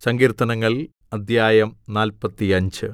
സങ്കീർത്തനങ്ങൾ അദ്ധ്യായം നാല്പത്തിയഞ്ച്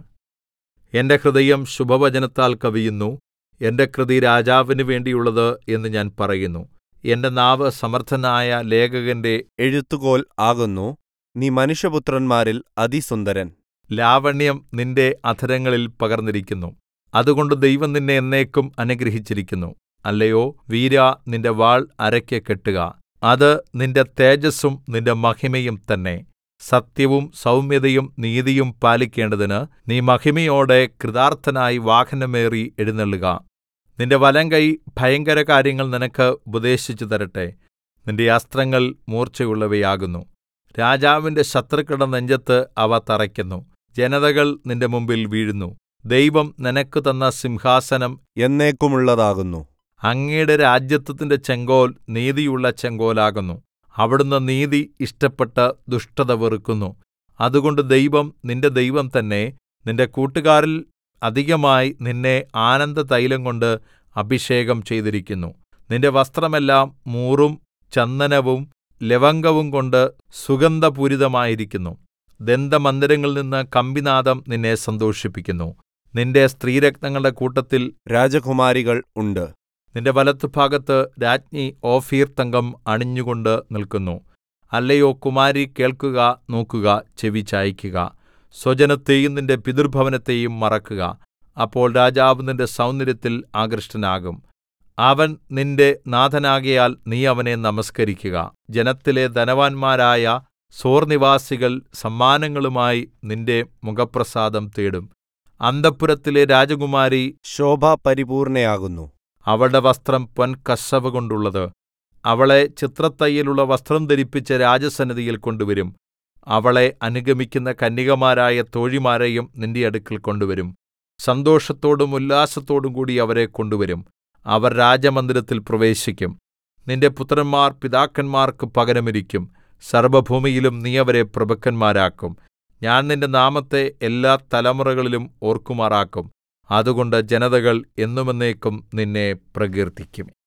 എന്റെ ഹൃദയം ശുഭവചനത്താൽ കവിയുന്നു എന്റെ കൃതി രാജാവിന് വേണ്ടിയുള്ളത് എന്ന് ഞാൻ പറയുന്നു എന്റെ നാവ് സമർത്ഥനായ ലേഖകന്റെ എഴുത്തുകോൽ ആകുന്നു നീ മനുഷ്യപുത്രന്മാരിൽ അതിസുന്ദരൻ ലാവണ്യം നിന്റെ അധരങ്ങളിൽ പകർന്നിരിക്കുന്നു അതുകൊണ്ട് ദൈവം നിന്നെ എന്നേക്കും അനുഗ്രഹിച്ചിരിക്കുന്നു അല്ലയോ വീരാ നിന്റെ വാൾ അരയ്ക്ക് കെട്ടുക അത് നിന്റെ തേജസ്സും നിന്റെ മഹിമയും തന്നെ സത്യവും സൗമ്യതയും നീതിയും പാലിക്കേണ്ടതിന് നീ മഹിമയോടെ കൃതാർത്ഥനായി വാഹനമേറി എഴുന്നള്ളുക നിന്റെ വലങ്കൈ ഭയങ്കരകാര്യങ്ങൾ നിനക്ക് ഉപദേശിച്ചു തരട്ടെ നിന്റെ അസ്ത്രങ്ങൾ മൂർച്ചയുള്ളവയാകുന്നു രാജാവിന്റെ ശത്രുക്കളുടെ നെഞ്ചത്ത് അവ തറയ്ക്കുന്നു ജനതകൾ നിന്റെ മുമ്പിൽ വീഴുന്നു ദൈവം നിനക്ക് തന്ന സിംഹാസനം എന്നേക്കുമുള്ളതാകുന്നു അങ്ങയുടെ രാജത്വത്തിന്റെ ചെങ്കോൽ നീതിയുള്ള ചെങ്കോലാകുന്നു അവിടുന്ന് നീതി ഇഷ്ടപ്പെട്ട് ദുഷ്ടത വെറുക്കുന്നു അതുകൊണ്ട് ദൈവം നിന്റെ ദൈവം തന്നെ നിന്റെ കൂട്ടുകാരിൽ അധികമായി നിന്നെ ആനന്ദതൈലം കൊണ്ട് അഭിഷേകം ചെയ്തിരിക്കുന്നു നിന്റെ വസ്ത്രമെല്ലാം മൂറും ചന്ദനവും ലവംഗവും കൊണ്ട് സുഗന്ധപൂരിതമായിരിക്കുന്നു ദന്തമന്ദിരങ്ങളിൽ നിന്ന് കമ്പിനാദം നിന്നെ സന്തോഷിപ്പിക്കുന്നു നിന്റെ സ്ത്രീരത്നങ്ങളുടെ കൂട്ടത്തിൽ രാജകുമാരികൾ ഉണ്ട് നിന്റെ വലത്തുഭാഗത്ത് രാജ്ഞി ഓഫീർ തങ്കം അണിഞ്ഞുകൊണ്ട് നിൽക്കുന്നു അല്ലയോ കുമാരി കേൾക്കുക നോക്കുക ചെവി ചായിക്കുക സ്വജനത്തെയും നിന്റെ പിതൃഭവനത്തെയും മറക്കുക അപ്പോൾ രാജാവ് നിന്റെ സൗന്ദര്യത്തിൽ ആകൃഷ്ടനാകും അവൻ നിന്റെ നാഥനാകയാൽ നീ അവനെ നമസ്കരിക്കുക ജനത്തിലെ ധനവാന്മാരായ സോർനിവാസികൾ സമ്മാനങ്ങളുമായി നിന്റെ മുഖപ്രസാദം തേടും അന്തഃപുരത്തിലെ രാജകുമാരി ശോഭ പരിപൂർണയാകുന്നു അവളുടെ വസ്ത്രം പൊൻകസവ് കൊണ്ടുള്ളത് അവളെ ചിത്രത്തയ്യലുള്ള വസ്ത്രം ധരിപ്പിച്ച് രാജസന്നിധിയിൽ കൊണ്ടുവരും അവളെ അനുഗമിക്കുന്ന കന്യകമാരായ തോഴിമാരെയും നിന്റെ അടുക്കൽ കൊണ്ടുവരും സന്തോഷത്തോടും ഉല്ലാസത്തോടും കൂടി അവരെ കൊണ്ടുവരും അവർ രാജമന്ദിരത്തിൽ പ്രവേശിക്കും നിന്റെ പുത്രന്മാർ പിതാക്കന്മാർക്ക് പകരമിരിക്കും സർവ്വഭൂമിയിലും നീ അവരെ പ്രഭുക്കന്മാരാക്കും ഞാൻ നിന്റെ നാമത്തെ എല്ലാ തലമുറകളിലും ഓർക്കുമാറാക്കും അതുകൊണ്ട് ജനതകൾ എന്നും എന്നേക്കും നിന്നെ പ്രകീർത്തിക്കും